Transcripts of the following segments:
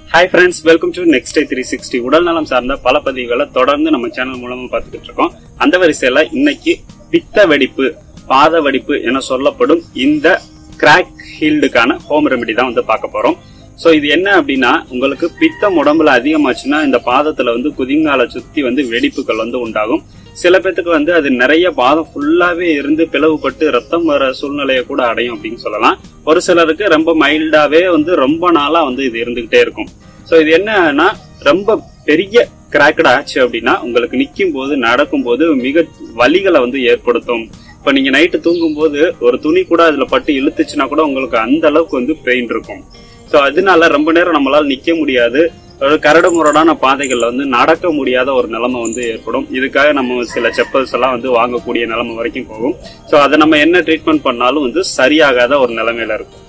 hi friends welcome to next day three sixty உடல் நலம் சார்ந்த பல பதிவுகளை தொடர்ந்து நம்ம சேனல் மூலமா பார்த்துக்கிட்டு இருக்கோம் அந்த வரிசையில இன்னைக்கு பித்த வெடிப்பு பாத வெடிப்பு என சொல்லப்படும் இந்த கிராக் ஹீல்டுக்கான ஹோம் ரெமெடி தான் வந்து பார்க்க போறோம் சோ இது என்ன அப்படின்னா உங்களுக்கு பித்தம் உடம்புல அதிகமாச்சுன்னா இந்த பாதத்துல வந்து குதிங்கால சுத்தி வந்து வெடிப்புகள் வந்து உண்டாகும் சில பேத்துக்கு வந்து அது நிறைய பாதம் ஃபுல்லாவே இருந்து பிளவுபட்டு ரத்தம் வர சூழ்நிலையை கூட அடையும் அப்படின்னு சொல்லலாம் ஒரு சிலருக்கு ரொம்ப மைல்டாவே வந்து ரொம்ப நாளா வந்து இது இருந்துகிட்டே இருக்கும் சோ இது என்னன்னா ரொம்ப பெரிய கிராக்கட் ஆச்சு அப்படின்னா உங்களுக்கு நிக்கும் போது நடக்கும் போது மிக வலிகளை வந்து ஏற்படுத்தும் இப்ப நீங்க நைட்டு தூங்கும் போது ஒரு துணி கூட அதுல பட்டு இழுத்துச்சுன்னா கூட உங்களுக்கு அந்த அளவுக்கு வந்து பெயின் இருக்கும் சோ அதனால ரொம்ப நேரம் நம்மளால நிக்க முடியாது ஒரு கரடு முரடான பாதைகள்ல வந்து நடக்க முடியாத ஒரு நிலைமை வந்து ஏற்படும் இதுக்காக நம்ம சில செப்பல்ஸ் எல்லாம் வந்து வாங்கக்கூடிய நிலைமை வரைக்கும் போகும் சோ அதை நம்ம என்ன ட்ரீட்மெண்ட் பண்ணாலும் வந்து சரியாகாத ஒரு நிலைமையில இருக்கும்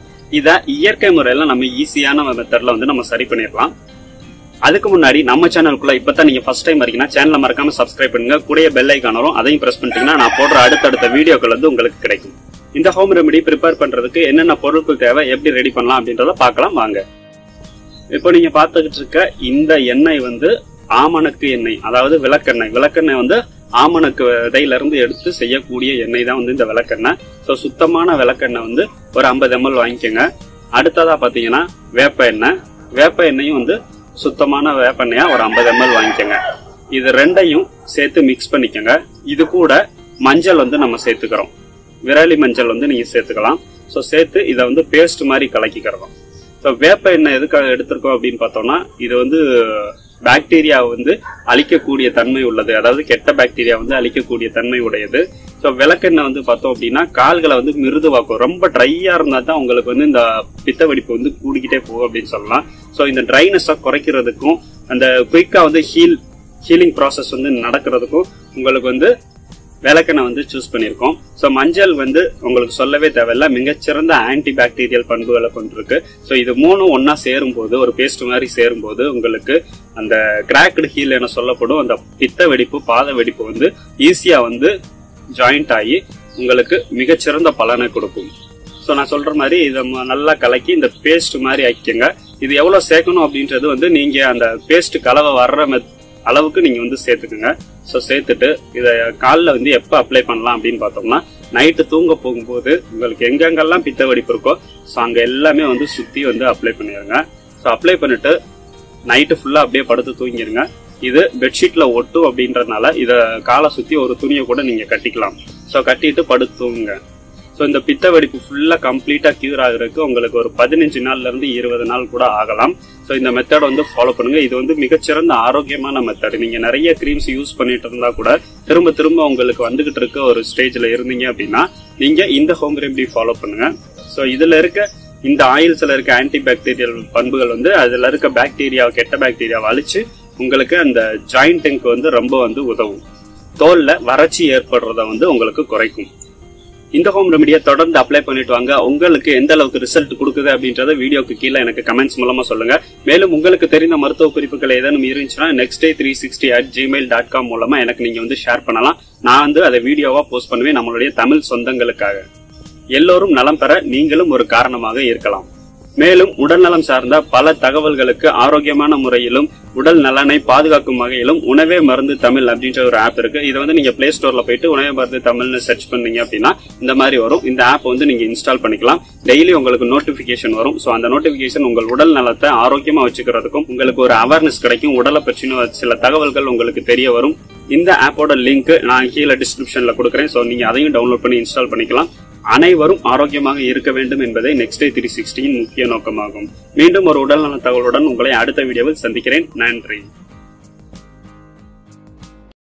இத இயற்கை முறையில நம்ம ஈஸியான மெத்தட்ல வந்து நம்ம சரி பண்ணிடலாம் அதுக்கு முன்னாடி நம்ம சேனலுக்குள்ள இப்பதான் நீங்க ஃபர்ஸ்ட் டைம் இருக்கீங்கன்னா சேனலை மறக்காம சப்ஸ்கிரைப் பண்ணுங்க கூடிய பெல் ஐக்கான் வரும் அதையும் பிரஸ் பண்ணிட்டீங்கன்னா நான் போடுற அடுத்தடுத்த வீடியோக்கள் வந்து உங்களுக்கு கிடைக்கும் இந்த ஹோம் ரெமெடி ப்ரிப்பேர் பண்றதுக்கு என்னென்ன பொருட்கள் தேவை எப்படி ரெடி பண்ணலாம் அப்படின்றத பார்க்கலாம் வாங்க இப்போ நீங்க பார்த்துக்கிட்டு இருக்க இந்த எண்ணெய் வந்து ஆமணக்கு எண்ணெய் அதாவது விளக்கெண்ணெய் விளக்கெண்ணெய் வந்து ஆமணக்கு விதையில இருந்து எடுத்து செய்யக்கூடிய எண்ணெய் தான் வந்து இந்த விளக்கெண்ணெய் ஸோ சுத்தமான விளக்கெண்ணெய் வந்து ஒரு ஐம்பது எம்எல் வாங்கிக்கோங்க அடுத்ததா பாத்தீங்கன்னா வேப்ப எண்ணெய் வேப்ப எண்ணெயும் வந்து சுத்தமான வேப்பெண்ணெயா ஒரு ஐம்பது எம்எல் வாங்கிக்கோங்க இது ரெண்டையும் சேர்த்து மிக்ஸ் பண்ணிக்கோங்க இது கூட மஞ்சள் வந்து நம்ம சேர்த்துக்கிறோம் விரலி மஞ்சள் வந்து நீங்க சேர்த்துக்கலாம் ஸோ சேர்த்து இதை வந்து பேஸ்ட் மாதிரி கலக்கிக்கிறோம் ஸோ வேப்ப எண்ணெய் எதுக்காக எடுத்திருக்கோம் அப்படின்னு பார்த்தோம்னா இது வந்து பாக்டீரியா வந்து அழிக்கக்கூடிய தன்மை உள்ளது அதாவது கெட்ட பாக்டீரியா வந்து அழிக்கக்கூடிய தன்மை உடையது ஸோ விளக்கெண்ணெய் வந்து பார்த்தோம் அப்படின்னா கால்களை வந்து மிருதுவாக்கும் ரொம்ப ட்ரையா இருந்தா தான் உங்களுக்கு வந்து இந்த பித்த வெடிப்பு வந்து கூடிக்கிட்டே போகும் அப்படின்னு சொல்லலாம் ஸோ இந்த ட்ரைனஸை குறைக்கிறதுக்கும் அந்த குயிக்கா வந்து ஹீல் ஹீலிங் ப்ராசஸ் வந்து நடக்கிறதுக்கும் உங்களுக்கு வந்து விளக்கெண்ணெய் வந்து சூஸ் பண்ணியிருக்கோம் ஸோ மஞ்சள் வந்து உங்களுக்கு சொல்லவே தேவையில்ல மிகச்சிறந்த ஆன்டி பாக்டீரியல் பண்புகளை கொண்டிருக்கு ஸோ இது மூணும் ஒன்னா சேரும்போது ஒரு பேஸ்ட் மாதிரி சேரும்போது உங்களுக்கு அந்த கிராக்டு ஹீல் என சொல்லப்படும் அந்த பித்த வெடிப்பு பாத வெடிப்பு வந்து ஈஸியா வந்து ஜாயிண்ட் ஆகி உங்களுக்கு மிகச்சிறந்த பலனை கொடுக்கும் ஸோ நான் சொல்ற மாதிரி இதை ம- நல்லா கலக்கி இந்த பேஸ்ட் மாதிரி ஆக்கிக்கங்க இது எவ்வளவு சேர்க்கணும் அப்படின்றது வந்து நீங்க அந்த பேஸ்ட் கலவை வர்ற மெத்- அளவுக்கு நீங்க வந்து சேர்த்துக்குங்க ஸோ சேர்த்துட்டு இதை காலில் வந்து எப்போ அப்ளை பண்ணலாம் அப்படின்னு பார்த்தோம்னா நைட்டு தூங்க போகும்போது உங்களுக்கு எங்கெங்கெல்லாம் பித்த வெடிப்பு இருக்கோ ஸோ அங்கே எல்லாமே வந்து சுற்றி வந்து அப்ளை பண்ணிடுங்க ஸோ அப்ளை பண்ணிட்டு நைட்டு ஃபுல்லாக அப்படியே படுத்து தூங்கிடுங்க இது பெட்ஷீட்ல ஒட்டும் அப்படின்றதுனால இதை காலை சுற்றி ஒரு துணியை கூட நீங்க கட்டிக்கலாம் ஸோ கட்டிட்டு படுத்து தூங்குங்க ஸோ இந்த பித்த வெடிப்பு ஃபுல்லாக கம்ப்ளீட்டாக கியூர் ஆகுறதுக்கு உங்களுக்கு ஒரு பதினஞ்சு நாள்ல இருந்து இருபது நாள் கூட ஆகலாம் ஸோ இந்த மெத்தட் வந்து ஃபாலோ பண்ணுங்க இது வந்து மிகச்சிறந்த ஆரோக்கியமான மெத்தட் நீங்க நிறைய க்ரீம்ஸ் யூஸ் பண்ணிட்டு இருந்தா கூட திரும்ப திரும்ப உங்களுக்கு வந்துகிட்டு இருக்க ஒரு ஸ்டேஜ்ல இருந்தீங்க அப்படின்னா நீங்க இந்த ஹோம் ரெமெடி ஃபாலோ பண்ணுங்க ஸோ இதுல இருக்க இந்த ஆயில்ஸ்ல இருக்க ஆன்டி பாக்டீரியல் பண்புகள் வந்து அதுல இருக்க பாக்டீரியா கெட்ட பாக்டீரியாவை அழிச்சு உங்களுக்கு அந்த ஜாயிண்டிங்க்கு வந்து ரொம்ப வந்து உதவும் தோல்ல வறட்சி ஏற்படுறத வந்து உங்களுக்கு குறைக்கும் இந்த ஹோம் ரெமடியை தொடர்ந்து அப்ளை பண்ணிட்டு வாங்க உங்களுக்கு எந்த அளவுக்கு ரிசல்ட் கொடுக்குது அப்படின்றத வீடியோக்கு கீழே எனக்கு கமெண்ட்ஸ் மூலமா சொல்லுங்க மேலும் உங்களுக்கு தெரிந்த மருத்துவ குறிப்புகள் ஏதேனும் இருந்துச்சுன்னா next day three sixty at Gmail dot com மூலமா எனக்கு நீங்க வந்து ஷேர் பண்ணலாம் நான் வந்து அதை வீடியோவா போஸ்ட் பண்ணுவேன் நம்மளுடைய தமிழ் சொந்தங்களுக்காக எல்லோரும் நலம் பெற நீங்களும் ஒரு காரணமாக இருக்கலாம் மேலும் உடல்நலம் சார்ந்த பல தகவல்களுக்கு ஆரோக்கியமான முறையிலும் உடல் நலனை பாதுகாக்கும் வகையிலும் உணவே மருந்து தமிழ் அப்படின்ற ஒரு ஆப் இருக்கு இதை வந்து நீங்க பிளே ஸ்டோர்ல போயிட்டு உணவே மருந்து தமிழ்னு சர்ச் பண்ணீங்க அப்படின்னா இந்த மாதிரி வரும் இந்த ஆப் வந்து நீங்க இன்ஸ்டால் பண்ணிக்கலாம் டெய்லி உங்களுக்கு நோட்டிபிகேஷன் வரும் ஸோ அந்த நோட்டிபிகேஷன் உங்கள் உடல் நலத்தை ஆரோக்கியமா வச்சுக்கிறதுக்கும் உங்களுக்கு ஒரு அவேர்னஸ் கிடைக்கும் உடலை பற்றின சில தகவல்கள் உங்களுக்கு தெரிய வரும் இந்த ஆப்போட லிங்க் நான் கீழே டிஸ்கிரிப்ஷன்ல கொடுக்குறேன் ஸோ நீங்க அதையும் டவுன்லோட் பண்ணி இன்ஸ்டால் பண்ணிக்கலாம் அனைவரும் ஆரோக்கியமாக இருக்க வேண்டும் என்பதே நெக்ஸ்ட் டே த்ரீ சிக்ஸ்டியின் முக்கிய நோக்கமாகும் மீண்டும் ஒரு உடல்நல தகவலுடன் உங்களை அடுத்த வீடியோவில் சந்திக்கிறேன் நன்றி